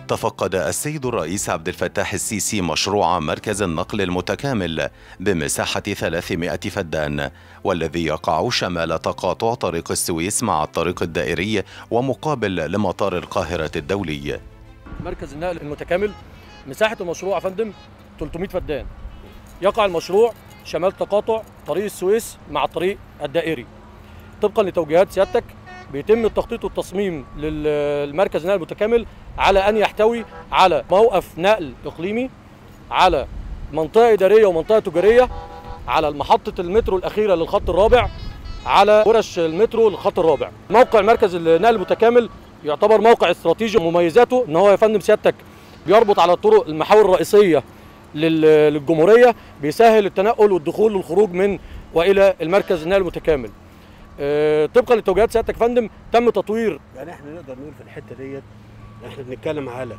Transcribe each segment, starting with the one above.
تفقد السيد الرئيس عبد الفتاح السيسي مشروع مركز النقل المتكامل بمساحة 300 فدان والذي يقع شمال تقاطع طريق السويس مع الطريق الدائري ومقابل لمطار القاهرة الدولي مركز النقل المتكامل مساحة المشروع يا فندم 300 فدان يقع المشروع شمال تقاطع طريق السويس مع الطريق الدائري طبقا لتوجيهات سيادتك بيتم التخطيط والتصميم للمركز النقل المتكامل على ان يحتوي على موقف نقل اقليمي على منطقه اداريه ومنطقه تجاريه على محطه المترو الاخيره للخط الرابع على ورش المترو للخط الرابع موقع مركز النقل المتكامل يعتبر موقع استراتيجي مميزاته ان هو يا فندم سيادتك بيربط على الطرق المحاور الرئيسيه للجمهوريه بيسهل التنقل والدخول والخروج من والى المركز النقل المتكامل آه، طبقا لتوجيهات سيادتك يا فندم تم تطوير يعني احنا نقدر نقول في الحته ديت احنا بنتكلم على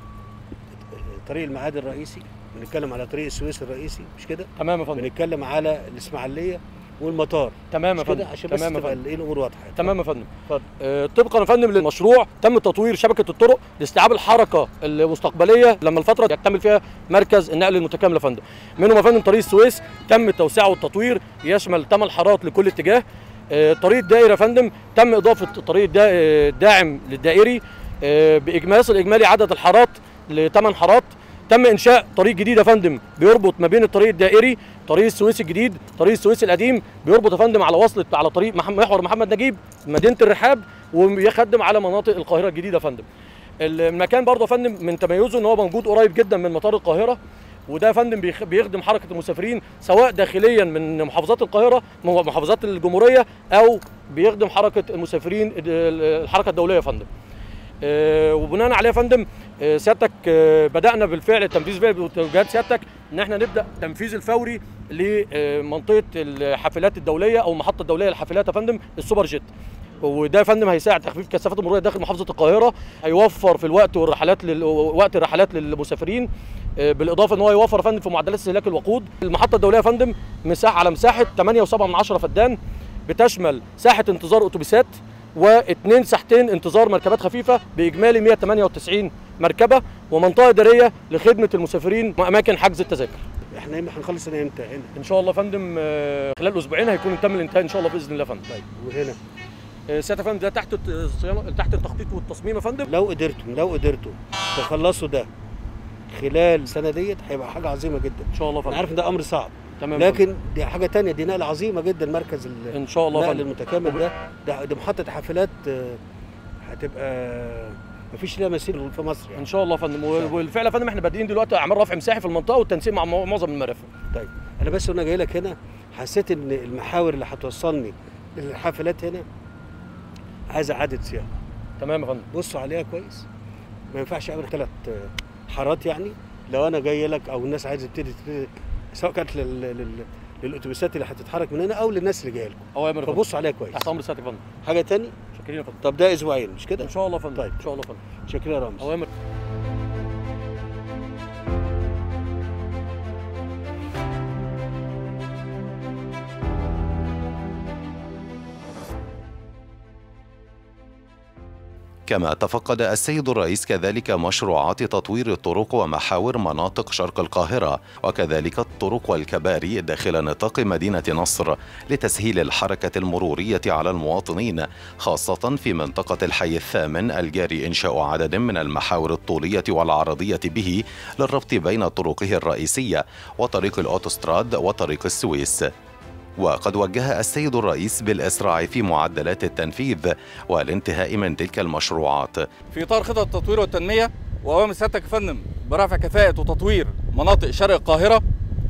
طريق المعادي الرئيسي بنتكلم على طريق السويس الرئيسي مش كده تمام يا فندم بنتكلم على الاسماعيليه والمطار تمام يا مش كده فندم عشان بس تمام يا تبقى فندم ايه الامور واضحه تمام يا فندم اتفضل. آه، طبقا يا فندم للمشروع تم تطوير شبكه الطرق لاستيعاب الحركه المستقبليه لما الفتره يكتمل فيها مركز النقل المتكامل يا فندم منهم يا فندم طريق السويس تم توسيعه والتطوير يشمل 8 حارات لكل اتجاه آه، طريق الدائري يا فندم تم اضافه الطريق الدا- آه، الداعم للدائري آه، باجمالي يصل اجمالي عدد الحارات لثمان حارات تم انشاء طريق جديد يا فندم بيربط ما بين الطريق الدائري طريق السويس الجديد طريق السويس القديم بيربط يا فندم على وصلة على طريق محمد محور محمد نجيب مدينه الرحاب ويخدم على مناطق القاهره الجديده يا فندم المكان برضه يا فندم من تميزه ان هو موجود قريب جدا من مطار القاهره وده يا فندم بيخ- بيخدم حركه المسافرين سواء داخليا من محافظات القاهره من محافظات الجمهوريه او بيخدم حركه المسافرين ال- الحركه الدوليه يا فندم آه، وبناء عليه يا فندم آه، سيادتك آه، بدانا بالفعل التنفيذ فعل بتوجيهات سيادتك ان احنا نبدا تنفيذ الفوري لمنطقه الحافلات الدوليه او المحطه الدوليه للحافلات يا فندم السوبر جيت وده يا فندم هيساعد تخفيف كثافات المروريه داخل محافظه القاهره هيوفر في الوقت والرحلات لل... وقت الرحلات للمسافرين آه، بالاضافه ان هو يوفر يا فندم في معدلات استهلاك الوقود المحطه الدوليه يا فندم مساحه على مساحه 8.7 فدان بتشمل ساحه انتظار اتوبيسات واثنين ساحتين انتظار مركبات خفيفه باجمالي 198 مركبه ومنطقه اداريه لخدمه المسافرين واماكن حجز التذاكر احنا إم- هنخلص هنا امتى هنا ان شاء الله يا فندم آه، خلال اسبوعين هيكون تم الانتهاء ان شاء الله باذن الله يا فندم طيب وهنا آه، سياده يا فندم ده تحت الصيانه تحت التخطيط والتصميم يا فندم لو قدرتم لو قدرتوا تخلصوا ده خلال السنه ديت هيبقى حاجه عظيمه جدا ان شاء الله يا انا فندم عارف ان ده امر صعب تمام يا فندم. لكن دي حاجه تانية دي نقله عظيمه جدا مركز ال- ان شاء الله يا النقل فندم المتكامل ده ده دي محطه حافلات آه، هتبقى مفيش لها مثيل في مصر يعني ان شاء الله يا فندم و- والفعل يا فندم احنا بادئين دلوقتي اعمال رفع مساحي في المنطقه والتنسيق مع مع- معظم المرافق طيب انا بس وانا جاي لك هنا حسيت ان المحاور اللي هتوصلني للحافلات هنا عايزه اعاده صياغه تمام يا فندم بصوا عليها كويس ما ينفعش اعمل ثلاث حارات يعني لو انا جاي لك او الناس عايزه تبتدي تبتدي سواء كانت لل... لل... للاتوبيسات اللي هتتحرك من هنا او للناس اللي جايه لكم اوامر يا فندم فبصوا عليها كويس تحت امر سيادتك يا فندم حاجه تاني شاكرين يا فندم طب ده اسبوعين مش كده ان شاء الله يا فندم طيب. ان شاء الله يا فندم شكرا يا رامز اوامر كما تفقد السيد الرئيس كذلك مشروعات تطوير الطرق ومحاور مناطق شرق القاهرة وكذلك الطرق والكباري داخل نطاق مدينة نصر لتسهيل الحركة المرورية على المواطنين خاصة في منطقة الحي الثامن الجاري إنشاء عدد من المحاور الطولية والعرضية به للربط بين طرقه الرئيسية وطريق الأوتوستراد وطريق السويس وقد وجه السيد الرئيس بالإسراع في معدلات التنفيذ والانتهاء من تلك المشروعات في اطار خطط التطوير والتنميه واوامر سيادتك يا فندم برفع كفاءه وتطوير مناطق شرق القاهره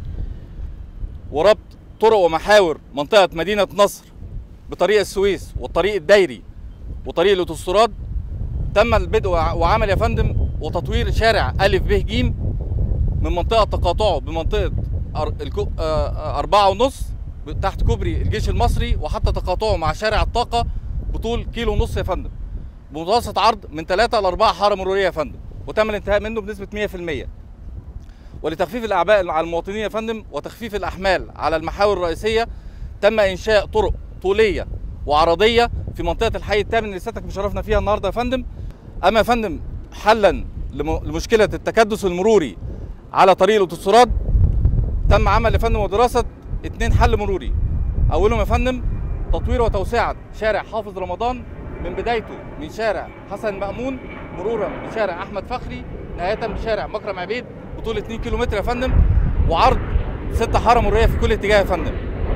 وربط طرق ومحاور منطقه مدينه نصر بطريق السويس والطريق الدايري وطريق الاوتوستراد تم البدء وع- وعمل يا فندم وتطوير شارع الف ب ج من منطقه تقاطعه بمنطقه أر... الكو... آه، آه، أربعة ونص تحت كوبري الجيش المصري وحتى تقاطعه مع شارع الطاقه بطول كيلو ونص يا فندم بمتوسط عرض من 3 ل 4 حاره مروريه يا فندم وتم الانتهاء منه بنسبه 100% ولتخفيف الاعباء على المواطنين يا فندم وتخفيف الاحمال على المحاور الرئيسيه تم انشاء طرق طوليه وعرضيه في منطقه الحي الثامن اللي سيادتك مشرفنا فيها النهارده يا فندم اما يا فندم حلا لم- لمشكله التكدس المروري على طريق الاوتوستراد تم عمل يا فندم ودراسه اتنين حل مروري اولهم يا فندم تطوير وتوسعه شارع حافظ رمضان من بدايته من شارع حسن مأمون مرورا بشارع احمد فخري نهايه بشارع مكرم عبيد بطول 2 كيلومتر يا فندم وعرض ست حاره مروريه في كل اتجاه يا فندم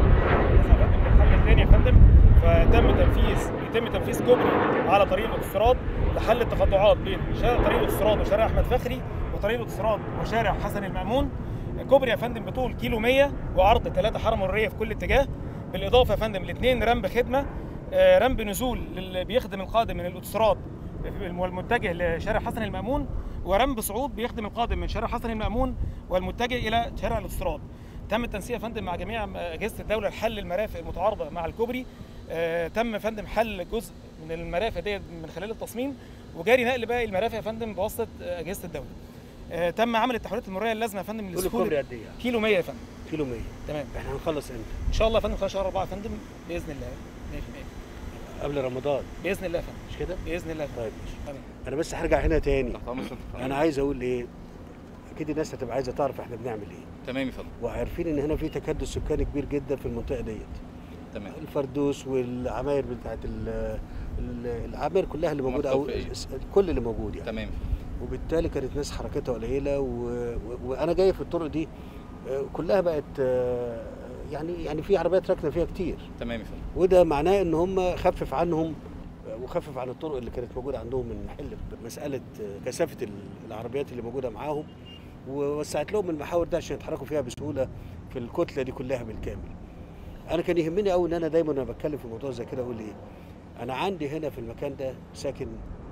الحل الثاني يا فندم فتم تنفيذ يتم تنفيذ كوبري على طريق الاوتوستراد لحل التقاطعات بين شارع طريق الاوتوستراد وشارع احمد فخري وطريق الاوتوستراد وشارع حسن المأمون كوبري يا فندم بطول كيلو 100 وعرض ثلاثة حاره مروريه في كل اتجاه بالاضافه يا فندم لاثنين رمب خدمه آه، رمب نزول اللي بيخدم القادم من الاوتوستراد والمتجه لشارع حسن المأمون ورمب صعود بيخدم القادم من شارع حسن المأمون والمتجه الى شارع الاوتوستراد تم التنسيق يا فندم مع جميع اجهزه الدوله لحل المرافق المتعارضه مع الكوبري آه، تم يا فندم حل جزء من المرافق دي من خلال التصميم وجاري نقل باقي المرافق يا فندم بواسطه آه، اجهزه الدوله آه، تم عمل التحويلات المروريه اللازمه يا فندم كل لسهوله كوبري قد ايه يعني؟ كيلو 100 يا فندم كيلو 100 تمام احنا هنخلص امتى؟ ان شاء الله يا فندم خلال شهر 4 يا فندم باذن الله 100% قبل رمضان باذن الله يا فندم مش كده؟ باذن الله يا فندم طيب ماشي تمام انا بس هرجع هنا تاني تحت أمر سيادتك. انا عايز اقول ايه اكيد الناس هتبقى عايزه تعرف احنا بنعمل ايه تمام يا فندم وعارفين ان هنا في تكدس سكاني كبير جدا في المنطقه ديت تمام الفردوس والعماير بتاعت ال- ال- العماير كلها اللي موجوده او التوفيقية. الس- كل اللي موجود يعني تمام وبالتالي كانت ناس حركتها قليله و... و... وانا جاي في الطرق دي آه، كلها بقت آه، يعني يعني في عربيات راكنه فيها كتير تمام يا فندم وده معناه ان هم خفف عنهم آه، وخفف عن الطرق اللي كانت موجوده عندهم من حل مساله آه، كثافه ال- العربيات اللي موجوده معاهم ووسعت لهم المحاور ده عشان يتحركوا فيها بسهوله في الكتله دي كلها بالكامل. انا كان يهمني قوي ان انا دايما وانا بتكلم في موضوع زي كده اقول ايه؟ انا عندي هنا في المكان ده ساكن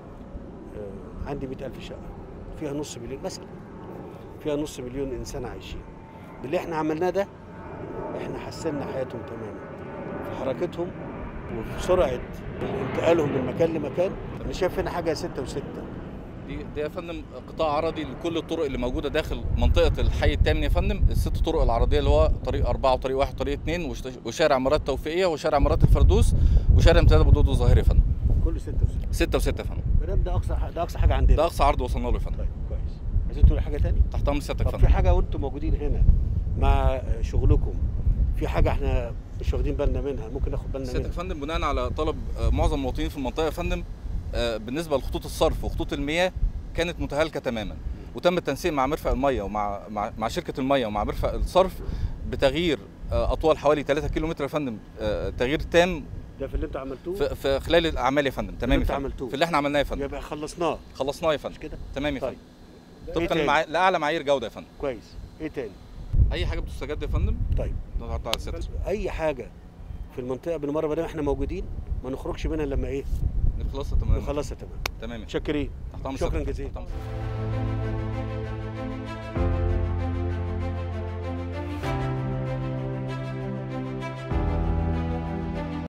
آه، عندي 100000 شقه فيها نص مليون مثلا فيها نص مليون انسان عايشين باللي احنا عملناه ده احنا حسنا حياتهم تماما في حركتهم وفي سرعه انتقالهم من مكان لمكان انا شايف هنا حاجه ستة وستة دي دي يا فندم قطاع عرضي لكل الطرق اللي موجوده داخل منطقه الحي الثامن يا فندم الست طرق العرضيه اللي هو طريق أربعة وطريق واحد وطريق اثنين وش- وشارع مرات توفيقيه وشارع مرات الفردوس وشارع امتداد ابو دود الظاهري يا فندم كله ستة وستة ستة وستة يا فندم مدام ده اقصى ده اقصى حاجه عندنا ده اقصى عرض وصلنا له يا فندم طيب كويس عايزين تقولوا حاجه تاني تحت امر سيادتك يا طب في فندم حاجه وانتم موجودين هنا مع شغلكم في حاجه احنا مش واخدين بالنا منها ممكن ناخد بالنا سيادتك منها يا فندم بناء على طلب آه، معظم المواطنين في المنطقه يا فندم آه، بالنسبه لخطوط الصرف وخطوط المياه كانت متهالكه تماما وتم التنسيق مع مرفق الميه ومع مع, مع شركه الميه ومع مرفق الصرف بتغيير آه، اطوال حوالي 3 كيلو متر يا فندم آه، تغيير تام ده في اللي انتوا عملتوه في, في خلال الاعمال يا فندم تمام يا انتوا فندم عملتوه. في اللي احنا عملناه يا فندم يبقى خلصناه خلصناه يا فندم مش كده تمام يا طيب. فندم إيه طبقا تاني؟ لمعا- لاعلى معايير جوده يا فندم كويس ايه تاني اي حاجه بتستجد يا فندم طيب نحط على سيادتك اي حاجه في المنطقه بالمره ما دام احنا موجودين ما نخرجش منها لما ايه نخلصها تمام نخلصها تمام تمام يا فندم. متشكرين تحت امر شكراً سيادتك. جزيلاً. تحت أمر سيادتك.